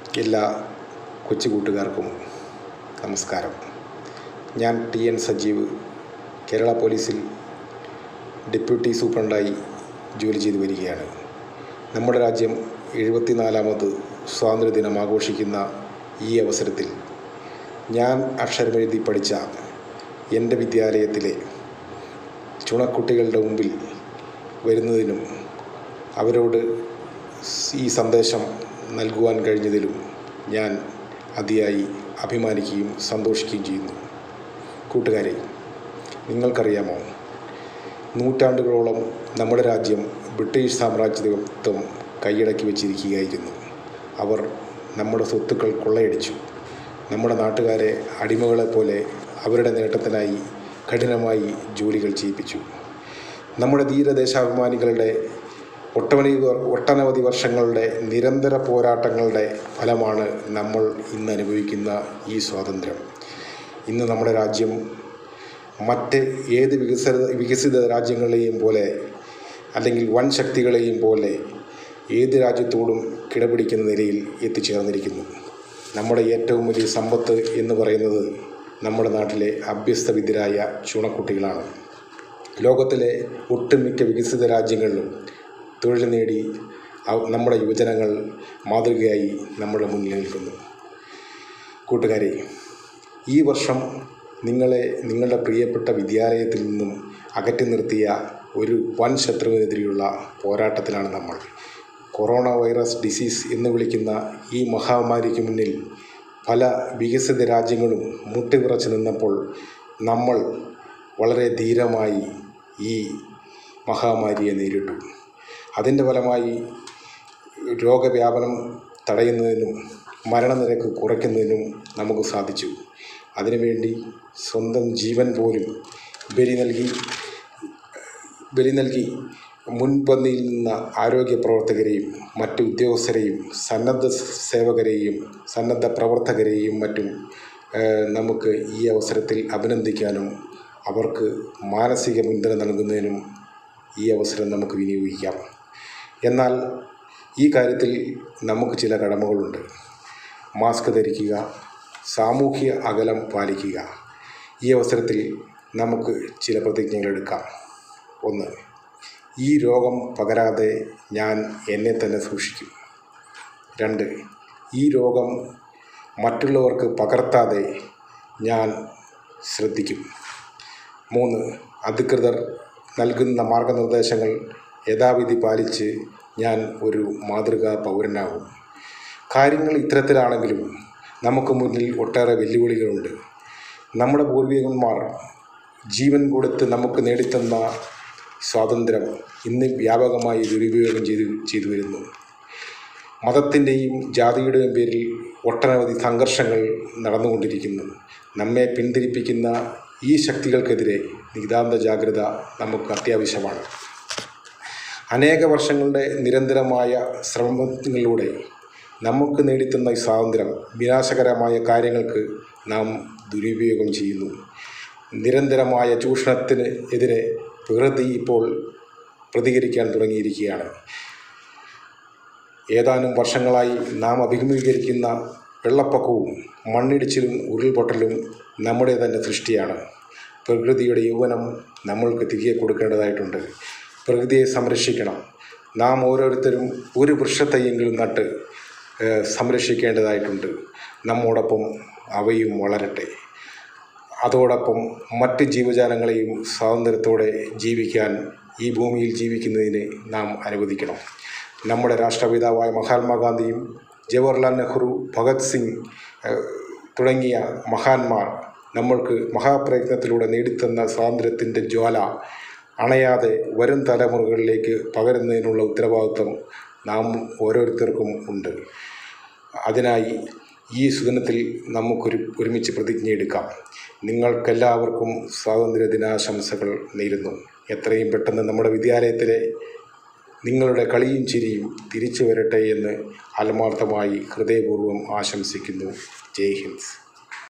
എല്ലാ കൊച്ചു കൂട്ടുകാർക്കും നമസ്കാരം ഞാൻ ടി എൻ സജീവ് കേരള പോലീസിൽ ഡെപ്യൂട്ടി സൂപ്രണ്ടായി ജോലി ചെയ്തു വരികയാണ് നമ്മുടെ രാജ്യം എഴുപത്തിനാലാമത് സ്വാതന്ത്ര്യദിനം ആഘോഷിക്കുന്ന ഈ അവസരത്തിൽ ഞാൻ അക്ഷരമെഴുതി പഠിച്ച എൻ്റെ വിദ്യാലയത്തിലെ ചുണക്കുട്ടികളുടെ മുമ്പിൽ വരുന്നതിനും അവരോട് ഈ സന്ദേശം നൽകുവാൻ കഴിഞ്ഞതിലും ഞാൻ അതിയായി അഭിമാനിക്കുകയും സന്തോഷിക്കുകയും ചെയ്യുന്നു കൂട്ടുകാരെ നിങ്ങൾക്കറിയാമോ നൂറ്റാണ്ടുകളോളം നമ്മുടെ രാജ്യം ബ്രിട്ടീഷ് സാമ്രാജ്യത്വം കൈയടക്കി വെച്ചിരിക്കുകയായിരുന്നു അവർ നമ്മുടെ സ്വത്തുക്കൾ കൊള്ളയടിച്ചു നമ്മുടെ നാട്ടുകാരെ അടിമകളെ പോലെ അവരുടെ നേട്ടത്തിനായി കഠിനമായി ജോലികൾ ചെയ്യിപ്പിച്ചു നമ്മുടെ ധീരദേശാഭിമാനികളുടെ ഒട്ടനവധി ഒട്ടനവധി വർഷങ്ങളുടെ നിരന്തര പോരാട്ടങ്ങളുടെ ഫലമാണ് നമ്മൾ ഇന്ന് അനുഭവിക്കുന്ന ഈ സ്വാതന്ത്ര്യം ഇന്ന് നമ്മുടെ രാജ്യം മറ്റ് ഏത് വികസിത വികസിത രാജ്യങ്ങളെയും പോലെ അല്ലെങ്കിൽ വൻ ശക്തികളെയും പോലെ ഏത് രാജ്യത്തോടും കിടപിടിക്കുന്ന നിലയിൽ എത്തിച്ചേർന്നിരിക്കുന്നു നമ്മുടെ ഏറ്റവും വലിയ സമ്പത്ത് എന്ന് പറയുന്നത് നമ്മുടെ നാട്ടിലെ അഭ്യസ്തവിദ്യരായ ചുണക്കുട്ടികളാണ് ലോകത്തിലെ ഒട്ടുമിക്ക വികസിത രാജ്യങ്ങളിലും തൊഴിൽ നേടി നമ്മുടെ യുവജനങ്ങൾ മാതൃകയായി നമ്മുടെ മുന്നിൽ നിൽക്കുന്നു കൂട്ടുകാരെ ഈ വർഷം നിങ്ങളെ നിങ്ങളുടെ പ്രിയപ്പെട്ട വിദ്യാലയത്തിൽ നിന്നും അകറ്റി നിർത്തിയ ഒരു വൻ ശത്രുവിനെതിരെയുള്ള പോരാട്ടത്തിലാണ് നമ്മൾ കൊറോണ വൈറസ് ഡിസീസ് എന്ന് വിളിക്കുന്ന ഈ മഹാമാരിക്ക് മുന്നിൽ പല വികസിത രാജ്യങ്ങളും മുട്ടിവിറച്ച് നിന്നപ്പോൾ നമ്മൾ വളരെ ധീരമായി ഈ മഹാമാരിയെ നേരിട്ടു അതിൻ്റെ ഫലമായി രോഗവ്യാപനം തടയുന്നതിനും മരണനിരക്ക് കുറയ്ക്കുന്നതിനും നമുക്ക് സാധിച്ചു അതിനുവേണ്ടി സ്വന്തം ജീവൻ പോലും ബലി നൽകി ബലി നൽകി മുൻപന്തിയിൽ നിന്ന ആരോഗ്യ പ്രവർത്തകരെയും മറ്റു ഉദ്യോഗസ്ഥരെയും സന്നദ്ധ സേവകരെയും സന്നദ്ധ പ്രവർത്തകരെയും മറ്റും നമുക്ക് ഈ അവസരത്തിൽ അഭിനന്ദിക്കാനും അവർക്ക് മാനസിക പിന്തുണ നൽകുന്നതിനും ഈ അവസരം നമുക്ക് വിനിയോഗിക്കാം എന്നാൽ ഈ കാര്യത്തിൽ നമുക്ക് ചില കടമകളുണ്ട് മാസ്ക് ധരിക്കുക സാമൂഹ്യ അകലം പാലിക്കുക ഈ അവസരത്തിൽ നമുക്ക് ചില പ്രതിജ്ഞകൾ എടുക്കാം ഒന്ന് ഈ രോഗം പകരാതെ ഞാൻ എന്നെ തന്നെ സൂക്ഷിക്കും രണ്ട് ഈ രോഗം മറ്റുള്ളവർക്ക് പകർത്താതെ ഞാൻ ശ്രദ്ധിക്കും മൂന്ന് അധികൃതർ നൽകുന്ന മാർഗനിർദ്ദേശങ്ങൾ യഥാവിധി പാലിച്ച് ഞാൻ ഒരു മാതൃകാ പൗരനാകും കാര്യങ്ങൾ ഇത്തരത്തിലാണെങ്കിലും നമുക്ക് മുന്നിൽ ഒട്ടേറെ വെല്ലുവിളികളുണ്ട് നമ്മുടെ പൂർവികന്മാർ ജീവൻ കൊടുത്ത് നമുക്ക് നേടിത്തന്ന സ്വാതന്ത്ര്യം ഇന്ന് വ്യാപകമായി ദുരുപയോഗം ചെയ്തു ചെയ്തു വരുന്നു മതത്തിൻ്റെയും ജാതിയുടെയും പേരിൽ ഒട്ടനവധി സംഘർഷങ്ങൾ നടന്നുകൊണ്ടിരിക്കുന്നു നമ്മെ പിന്തിരിപ്പിക്കുന്ന ഈ ശക്തികൾക്കെതിരെ നിതാന്ത ജാഗ്രത നമുക്ക് അത്യാവശ്യമാണ് അനേക വർഷങ്ങളുടെ നിരന്തരമായ ശ്രമങ്ങളിലൂടെ നമുക്ക് നേടിത്തന്ന ഈ സ്വാതന്ത്ര്യം വിനാശകരമായ കാര്യങ്ങൾക്ക് നാം ദുരുപയോഗം ചെയ്യുന്നു നിരന്തരമായ ചൂഷണത്തിന് എതിരെ പ്രകൃതി ഇപ്പോൾ പ്രതികരിക്കാൻ തുടങ്ങിയിരിക്കുകയാണ് ഏതാനും വർഷങ്ങളായി നാം അഭിമുഖീകരിക്കുന്ന വെള്ളപ്പൊക്കവും മണ്ണിടിച്ചിലും ഉരുൾപൊട്ടലും നമ്മുടെ തന്നെ സൃഷ്ടിയാണ് പ്രകൃതിയുടെ യൗവനം നമ്മൾക്ക് തിരികെ കൊടുക്കേണ്ടതായിട്ടുണ്ട് പ്രകൃതിയെ സംരക്ഷിക്കണം നാം ഓരോരുത്തരും ഒരു വൃക്ഷത്തൈയെങ്കിലും നട്ട് സംരക്ഷിക്കേണ്ടതായിട്ടുണ്ട് നമ്മോടൊപ്പം അവയും വളരട്ടെ അതോടൊപ്പം മറ്റ് ജീവജാലങ്ങളെയും സ്വാതന്ത്ര്യത്തോടെ ജീവിക്കാൻ ഈ ഭൂമിയിൽ ജീവിക്കുന്നതിന് നാം അനുവദിക്കണം നമ്മുടെ രാഷ്ട്രപിതാവായ മഹാത്മാഗാന്ധിയും ജവഹർലാൽ നെഹ്റു ഭഗത് സിംഗ് തുടങ്ങിയ മഹാന്മാർ നമ്മൾക്ക് മഹാപ്രയത്നത്തിലൂടെ നേടിത്തന്ന സ്വാതന്ത്ര്യത്തിൻ്റെ ജ്വാല അണയാതെ വരും തലമുറകളിലേക്ക് പകരുന്നതിനുള്ള ഉത്തരവാദിത്വം നാം ഓരോരുത്തർക്കും ഉണ്ട് അതിനായി ഈ സുദിനത്തിൽ നമുക്കൊരു ഒരുമിച്ച് പ്രതിജ്ഞയെടുക്കാം നിങ്ങൾക്കെല്ലാവർക്കും സ്വാതന്ത്ര്യ ദിനാശംസകൾ നേരുന്നു എത്രയും പെട്ടെന്ന് നമ്മുടെ വിദ്യാലയത്തിലെ നിങ്ങളുടെ കളിയും ചിരിയും തിരിച്ചു വരട്ടെ എന്ന് ആത്മാർത്ഥമായി ഹൃദയപൂർവ്വം ആശംസിക്കുന്നു ജയ് ഹിന്ദ്